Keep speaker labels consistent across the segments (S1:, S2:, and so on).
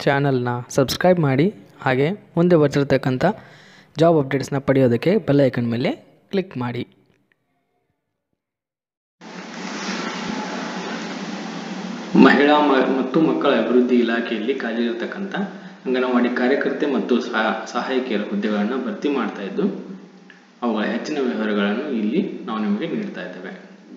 S1: ಚಾನಲ್ನ ಸಬ್ಸ್ಕ್ರೈಬ್ ಮಾಡಿ ಹಾಗೆ ಮುಂದೆ ಬರ್ತಿರ್ತಕ್ಕಂಥ ಜಾಬ್ ಅಪ್ಡೇಟ್ಸ್ನ ಪಡೆಯೋದಕ್ಕೆ ಬೆಲ್ ಐಕನ್ ಮೇಲೆ ಕ್ಲಿಕ್ ಮಾಡಿ ಮಹಿಳಾ ಮ- ಮತ್ತು ಮಕ್ಕಳ ಅಭಿವೃದ್ಧಿ ಇಲಾಖೆಯಲ್ಲಿ ಖಾಲಿ ಇರತಕ್ಕಂಥ ಅಂಗನವಾಡಿ ಕಾರ್ಯಕರ್ತೆ ಮತ್ತು ಸಹ- ಸಹಾಯಕಿಯರ ಹುದ್ದೆಗಳನ್ನು ಭರ್ತಿ ಮಾಡ್ತಾ ಇದ್ದು ಅವುಗಳ ಹೆಚ್ಚಿನ ವಿವರಗಳನ್ನು ಇಲ್ಲಿ ನಾವು ನಿಮಗೆ ನೀಡ್ತಾ ಇದ್ದೇವೆ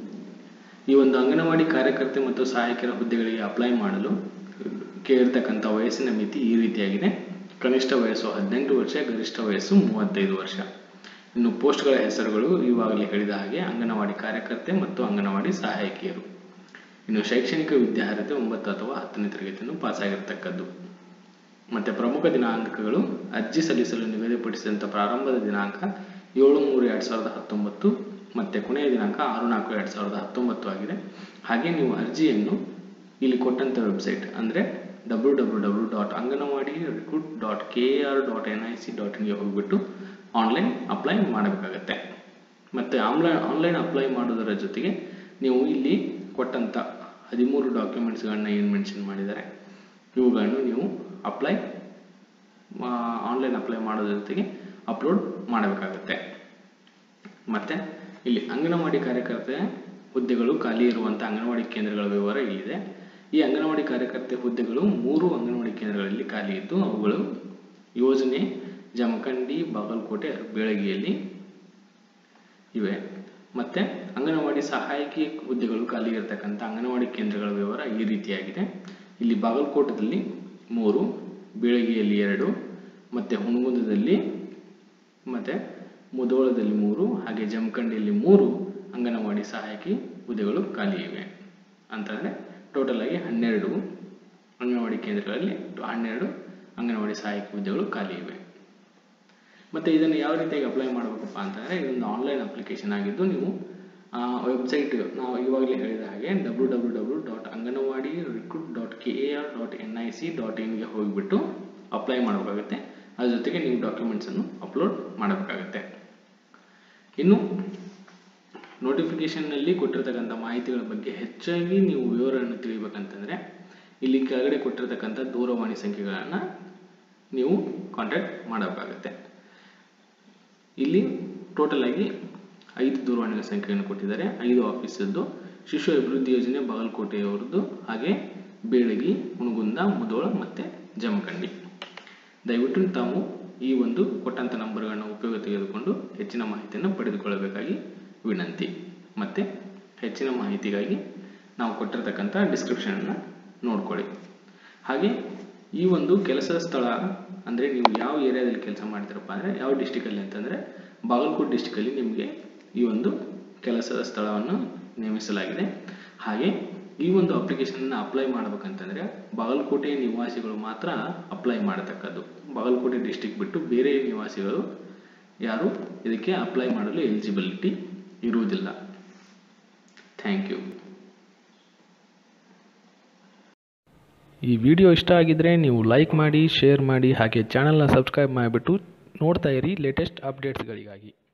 S1: ಈ ಒಂದು ಅಂಗನವಾಡಿ ಕಾರ್ಯಕರ್ತೆ ಮತ್ತು ಸಹಾಯಕಿಯರ ಹುದ್ದೆಗಳಿಗೆ ಅಪ್ಲೈ ಮಾಡಲು ಕೇಳಿರ್ತಕ್ಕಂಥ ವಯಸ್ಸಿನ ಮಿತಿ ಈ ರೀತಿಯಾಗಿದೆ ಕನಿಷ್ಠ ವಯಸ್ಸು ಹದಿನೆಂಟು ವರ್ಷ ಗರಿಷ್ಠ ವಯಸ್ಸು ಮೂವತ್ತೈದು ವರ್ಷ ಇನ್ನು ಪೋಸ್ಟ್ಗಳ ಹೆಸರುಗಳು ಇವಾಗಲೇ ಹೇಳಿದ ಹಾಗೆ ಅಂಗನವಾಡಿ ಕಾರ್ಯಕರ್ತೆ ಮತ್ತು ಅಂಗನವಾಡಿ ಸಹಾಯಕಿಯರು ಇನ್ನು ಶೈಕ್ಷಣಿಕ ವಿದ್ಯಾರ್ಹತೆ ಒಂಬತ್ತು ಅಥವಾ ಹತ್ತನೇ ತರಗತಿಯನ್ನು ಪಾಸಾಗಿರ್ತಕ್ಕದ್ದು ಮತ್ತೆ ಪ್ರಮುಖ ದಿನಾಂಕಗಳು ಅರ್ಜಿ ಸಲ್ಲಿಸಲು ನಿಗದಿಪಡಿಸಿದಂಥ ಪ್ರಾರಂಭದ ದಿನಾಂಕ ಏಳು ಮೂರು ಎರಡು ಸಾವಿರದ ಹತ್ತೊಂಬತ್ತು ಮತ್ತೆ ಕೊನೆಯ ದಿನಾಂಕ ಆರು ನಾಲ್ಕು ಎರಡು ಸಾವಿರದ ಹತ್ತೊಂಬತ್ತು ಆಗಿದೆ ಹಾಗೆ ನೀವು ಅರ್ಜಿಯನ್ನು ಇಲ್ಲಿ ಕೊಟ್ಟಂಥ ವೆಬ್ಸೈಟ್ ಅಂದರೆ W W W dot anganwadi recruit dot K R dot N I C dot ಇನ್ಗೆ ಹೋಗಿಬಿಟ್ಟು ಆನ್ಲೈನ್ ಅಪ್ಲೈ ಮಾಡಬೇಕಾಗತ್ತೆ ಮತ್ತು ಆನ್ಲೈನ್ ಆನ್ಲೈನ್ ಅಪ್ಲೈ ಮಾಡೋದರ ಜೊತೆಗೆ ನೀವು ಇಲ್ಲಿ ಕೊಟ್ಟಂಥ ಹದಿಮೂರು ಡಾಕ್ಯುಮೆಂಟ್ಸ್ಗಳನ್ನ ಏನು ಮೆನ್ಷನ್ ಮಾಡಿದ್ದಾರೆ ಇವುಗಳನ್ನು ನೀವು ಅಪ್ಲೈ ಆನ್ಲೈನ್ ಅಪ್ಲೈ ಮಾಡೋದ್ರ ಜೊತೆಗೆ ಅಪ್ಲೋಡ್ ಮಾಡಬೇಕಾಗತ್ತೆ ಮತ್ತು ಇಲ್ಲಿ ಅಂಗನವಾಡಿ ಕಾರ್ಯಕರ್ತೆ ಹುದ್ದೆಗಳು ಖಾಲಿ ಇರುವಂಥ ಅಂಗನವಾಡಿ ಕೇಂದ್ರಗಳ ವಿವರ ಇಲ್ಲಿದೆ ಈ ಅಂಗನವಾಡಿ ಕಾರ್ಯಕರ್ತೆ ಹುದ್ದೆಗಳು ಮೂರು ಅಂಗನವಾಡಿ ಕೇಂದ್ರಗಳಲ್ಲಿ ಖಾಲಿ ಇದ್ದು ಅವುಗಳು ಯೋಜನೆ ಜಮಖಂಡಿ ಬಾಗಲಕೋಟೆ ಬೇಳಗಿಯಲ್ಲಿ ಇವೆ ಮತ್ತೆ ಅಂಗನವಾಡಿ ಸಹಾಯಕಿ ಹುದ್ದೆಗಳು ಖಾಲಿ ಇರತಕ್ಕಂಥ ಅಂಗನವಾಡಿ ಕೇಂದ್ರಗಳ ವಿವರ ಈ ರೀತಿಯಾಗಿದೆ ಇಲ್ಲಿ ಬಾಗಲಕೋಟದಲ್ಲಿ ಮೂರು ಬೀಳಗಿಯಲ್ಲಿ ಎರಡು ಮತ್ತೆ ಹುಣಗುಂದದಲ್ಲಿ ಮತ್ತೆ ಮುಧೋಳದಲ್ಲಿ ಮೂರು ಹಾಗೆ ಜಮಖಂಡಿಯಲ್ಲಿ ಮೂರು ಅಂಗನವಾಡಿ ಸಹಾಯಕಿ ಹುದ್ದೆಗಳು ಖಾಲಿ ಇವೆ ಅಂತಂದರೆ ಟೋಟಲ್ ಆಗಿ ಹನ್ನೆರಡು ಅಂಗನವಾಡಿ ಕೇಂದ್ರಗಳಲ್ಲಿ ಹನ್ನೆರಡು ಅಂಗನವಾಡಿ ಸಹಾಯಕಿ ಹುದ್ದೆಗಳು ಖಾಲಿ ಇವೆ ಮತ್ತು ಇದನ್ನು ಯಾವ ರೀತಿಯಾಗಿ ಅಪ್ಲೈ ಮಾಡಬೇಕಪ್ಪ ಅಂತಂದರೆ ಇದೊಂದು ಆನ್ಲೈನ್ ಅಪ್ಲಿಕೇಶನ್ ಆಗಿದ್ದು ನೀವು ವೆಬ್ಸೈಟ್ ನಾವು ಇವಾಗಲೇ ಹೇಳಿದ ಹಾಗೆ W W W dot anganwadi recruit dot K A R dot N I C dot ಇನ್ಗೆ ಹೋಗಿಬಿಟ್ಟು ಅಪ್ಲೈ ಮಾಡಬೇಕಾಗುತ್ತೆ ಅದ್ರ ಜೊತೆಗೆ ನೀವು ಡಾಕ್ಯುಮೆಂಟ್ಸನ್ನು ಅಪ್ಲೋಡ್ ಮಾಡಬೇಕಾಗುತ್ತೆ ಇನ್ನು ನೋಟಿಫಿಕೇಷನ್ನಲ್ಲಿ ಕೊಟ್ಟಿರ್ತಕ್ಕಂಥ ಮಾಹಿತಿಗಳ ಬಗ್ಗೆ ಹೆಚ್ಚಾಗಿ ನೀವು ವಿವರವನ್ನು ತಿಳಿಬೇಕಂತಂದರೆ ಇಲ್ಲಿ ಕೆಳಗಡೆ ಕೊಟ್ಟಿರ್ತಕ್ಕಂಥ ದೂರವಾಣಿ ಸಂಖ್ಯೆಗಳನ್ನು ನೀವು ಕಾಂಟ್ಯಾಕ್ಟ್ ಮಾಡಬೇಕಾಗುತ್ತೆ ಇಲ್ಲಿ ಟೋಟಲ್ ಆಗಿ ಐದು ದೂರವಾಣಿ ಸಂಖ್ಯೆಯನ್ನು ಕೊಟ್ಟಿದ್ದಾರೆ ಐದು ಆಫೀಸದ್ದು ಶಿಶು ಅಭಿವೃದ್ಧಿ ಯೋಜನೆ ಬಾಗಲಕೋಟೆಯವರದ್ದು ಹಾಗೆ ಬೇಳಗಿ ಹುಣಗುಂದ ಮುದೋಳ ಮತ್ತು ಜಮಖಂಡಿ ದಯವಿಟ್ಟು ತಾವು ಈ ಒಂದು ಕೊಟ್ಟಂಥ ನಂಬರ್ಗಳನ್ನು ಉಪಯೋಗ ತೆಗೆದುಕೊಂಡು ಹೆಚ್ಚಿನ ಮಾಹಿತಿಯನ್ನು ಪಡೆದುಕೊಳ್ಳಬೇಕಾಗಿ ವಿನಂತಿ ಮತ್ತು ಹೆಚ್ಚಿನ ಮಾಹಿತಿಗಾಗಿ ನಾವು ಕೊಟ್ಟಿರ್ತಕ್ಕಂಥ ಡಿಸ್ಕ್ರಿಪ್ಷನನ್ನು ನೋಡ್ಕೊಳ್ಳಿ ಹಾಗೆ ಈ ಒಂದು ಕೆಲಸದ ಸ್ಥಳ ಅಂದರೆ ನೀವು ಯಾವ ಏರಿಯಾದಲ್ಲಿ ಕೆಲಸ ಮಾಡ್ತೀರಪ್ಪ ಅಂದರೆ ಯಾವ ಡಿಸ್ಟಿಕಲ್ಲಿ ಅಂತಂದರೆ ಬಾಗಲಕೋಟೆ ಡಿಸ್ಟಿಕಲ್ಲಿ ನಿಮಗೆ ಈ ಒಂದು ಕೆಲಸದ ಸ್ಥಳವನ್ನು ನೇಮಿಸಲಾಗಿದೆ ಹಾಗೆ ಈ ಒಂದು ಅಪ್ಲಿಕೇಶನ್ನ ಅಪ್ಲೈ ಮಾಡ್ಬೇಕಂತಂದರೆ ಬಾಗಲಕೋಟೆ ನಿವಾಸಿಗಳು ಮಾತ್ರ ಅಪ್ಲೈ ಮಾಡತಕ್ಕದ್ದು ಬಾಗಲಕೋಟೆ ಡಿಸ್ಟಿಕ್ ಬಿಟ್ಟು ಬೇರೆ ನಿವಾಸಿಗಳು ಯಾರು ಇದಕ್ಕೆ ಅಪ್ಲೈ ಮಾಡಲು ಎಲಿಜಿಬಿಲಿಟಿ ಇರುವುದಿಲ್ಲ ಥ್ಯಾಂಕ್ ಯು
S2: ಈ ವಿಡಿಯೋ ಇಷ್ಟ ಆಗಿದ್ದರೆ ನೀವು ಲೈಕ್ ಮಾಡಿ ಶೇರ್ ಮಾಡಿ ಹಾಗೆ ಚಾನಲ್ನ ಸಬ್ಸ್ಕ್ರೈಬ್ ಮಾಡಿಬಿಟ್ಟು ನೋಡ್ತಾ ಇರಿ ಲೇಟೆಸ್ಟ್ ಅಪ್ಡೇಟ್ಸ್ಗಳಿಗಾಗಿ